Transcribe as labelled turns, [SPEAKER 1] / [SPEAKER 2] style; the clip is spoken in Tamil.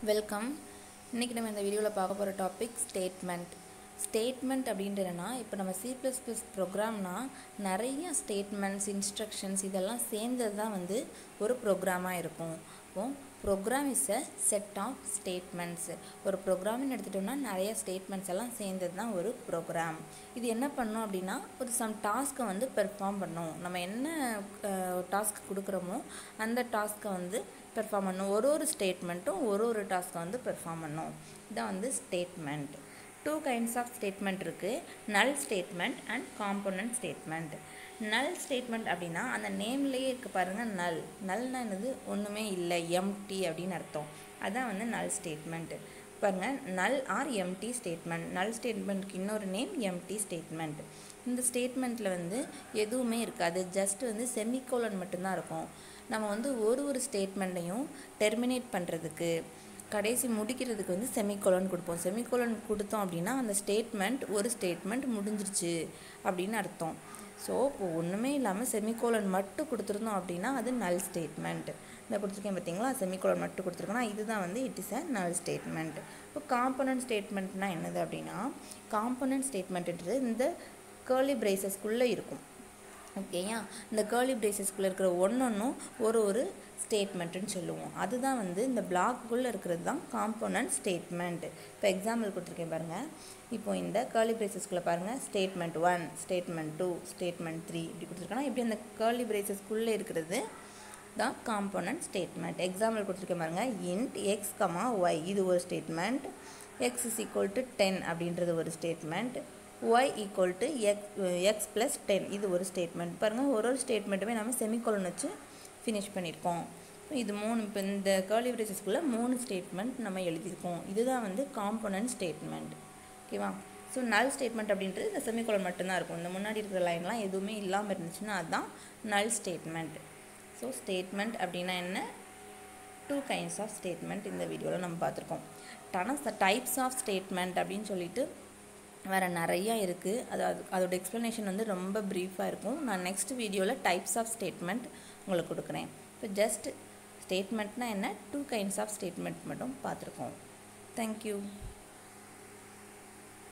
[SPEAKER 1] வெல்கம் இன்றைக்கி நம்ம இந்த வீடியோவில் பார்க்க போகிற டாபிக் ஸ்டேட்மெண்ட் ஸ்டேட்மெண்ட் அப்படின்றதுனா இப்போ நம்ம சி ப்ளஸ் ப்ளஸ் ப்ரோக்ராம்னா நிறைய ஸ்டேட்மெண்ட்ஸ் இன்ஸ்ட்ரக்ஷன்ஸ் இதெல்லாம் சேர்ந்தது தான் வந்து ஒரு ப்ரோக்ராமாக இருக்கும் இப்போ program is a set of statements ஒரு ப்ரோக்ராம்னு எடுத்துட்டோம்னா நிறைய ஸ்டேட்மெண்ட்ஸ் எல்லாம் சேர்ந்தது தான் ஒரு ப்ரோக்ராம் இது என்ன பண்ணும் அப்படின்னா ஒரு சம் டாஸ்க்கை வந்து பெர்ஃபார்ம் பண்ணும் நம்ம என்ன டாஸ்க் கொடுக்குறோமோ அந்த டாஸ்க்கை வந்து பெர்ஃபார்ம் பண்ணும் ஒரு ஒரு ஸ்டேட்மெண்ட்டும் ஒரு ஒரு டாஸ்க்கை வந்து பெர்ஃபார்ம் பண்ணும் இதான் வந்து statement two kinds of statement இருக்குது null statement and component statement null statement அப்படின்னா அந்த நேம்லேயே இருக்க பாருங்கள் நல் நல்னா என்னது ஒன்றுமே இல்லை எம்டி அப்படின்னு அர்த்தம் அதான் வந்து நல் ஸ்டேட்மெண்ட் பாருங்கள் நல் ஆர் எம்டி ஸ்டேட்மெண்ட் நல் ஸ்டேட்மெண்ட்க்கு இன்னொரு நேம் எம்டி ஸ்டேட்மெண்ட் இந்த ஸ்டேட்மெண்ட்டில் வந்து எதுவுமே இருக்காது ஜஸ்ட் வந்து செமிகோலன் மட்டும்தான் இருக்கும் நம்ம வந்து ஒரு ஒரு ஸ்டேட்மெண்ட்டையும் டெர்மினேட் பண்ணுறதுக்கு கடைசி முடிக்கிறதுக்கு வந்து செமிகோலன் கொடுப்போம் செமிகோலன் கொடுத்தோம் அப்படின்னா அந்த ஸ்டேட்மெண்ட் ஒரு ஸ்டேட்மெண்ட் முடிஞ்சிருச்சு அப்படின்னு அர்த்தம் ஸோ இப்போ ஒன்றுமே இல்லாமல் செமிகோலன் மட்டும் கொடுத்துருந்தோம் அப்படின்னா அது நல் ஸ்டேட்மெண்ட் இந்த கொடுத்துருக்கேன் பார்த்தீங்களா செமிகோலன் மட்டும் கொடுத்துருக்கோன்னா இதுதான் வந்து இட் இஸ் அ நல் ஸ்டேட்மெண்ட் இப்போ காம்பனன்ட் ஸ்டேட்மெண்ட்னா என்னது அப்படின்னா காம்பனன்ட் ஸ்டேட்மெண்ட்ன்றது இந்த கேர்லி பிரேசஸ்க்குள்ளே இருக்கும் ஓகேயா இந்த கேர்லி பிரேசஸ்குள்ளே இருக்கிற ஒன்றொன்றும் ஒரு ஒரு ஸ்டேட்மெண்ட்டுன்னு சொல்லுவோம் அதுதான் வந்து இந்த பிளாக்குள்ளே இருக்கிறது தான் காம்போனன்ட் ஸ்டேட்மெண்ட் இப்போ எக்ஸாம்பிள் கொடுத்துருக்கேன் பாருங்கள் இப்போ இந்த கேர்லி பிரேசஸ்குள்ளே பாருங்கள் statement one statement two statement three இப்படி கொடுத்துருக்கோன்னா இப்படி அந்த கேர்லி பிரேசஸ்குள்ளே இருக்கிறது தான் காம்போனன்ட் ஸ்டேட்மெண்ட் எக்ஸாம்பிள் கொடுத்துருக்கேன் பாருங்கள் இன்ட் எக்ஸ் கமா ஒய் இது ஒரு statement X is equal to ten அப்படின்றது ஒரு statement Y equal to X X plus ten இது ஒரு ஸ்டேட்மெண்ட் பாருங்கள் ஒரு ஒரு ஸ்டேட்மெண்ட்டுமே நம்ம செமிகோலன் வச்சு ஃபினிஷ் பண்ணியிருக்கோம் இது மூணு இப்போ இந்த கேர்லி பிரேசஸ்க்குள்ளே மூணு ஸ்டேட்மெண்ட் நம்ம எழுதியிருக்கோம் இதுதான் வந்து காம்போனன்ட் ஸ்டேட்மெண்ட் ஓகேவா ஸோ நல் ஸ்டேட்மெண்ட் அப்படின்றது இந்த செமிகோலன் மட்டும்தான் இருக்கும் இந்த முன்னாடி இருக்கிற லைன்லாம் எதுவுமே இல்லாமல் இருந்துச்சுன்னா அதுதான் நல் ஸ்டேட்மெண்ட் ஸோ ஸ்டேட்மெண்ட் அப்படின்னா என்ன டூ கைண்ட்ஸ் ஆஃப் ஸ்டேட்மெண்ட் இந்த வீடியோவில் நம்ம பார்த்துருக்கோம் ஆனால் டைப்ஸ் ஆஃப் ஸ்டேட்மெண்ட் அப்படின்னு சொல்லிட்டு வேறு நிறையா இருக்குது அது அது அதோட எக்ஸ்ப்ளனேஷன் வந்து ரொம்ப ப்ரீஃபாக இருக்கும் நான் நெக்ஸ்ட் வீடியோவில் டைப்ஸ் ஆஃப் ஸ்டேட்மெண்ட் உங்களுக்கு கொடுக்குறேன் இப்போ ஜஸ்ட் ஸ்டேட்மெண்ட்னா என்ன டூ கைண்ட்ஸ் ஆஃப் ஸ்டேட்மெண்ட் மட்டும் பார்த்துருக்கோம் தேங்க்யூ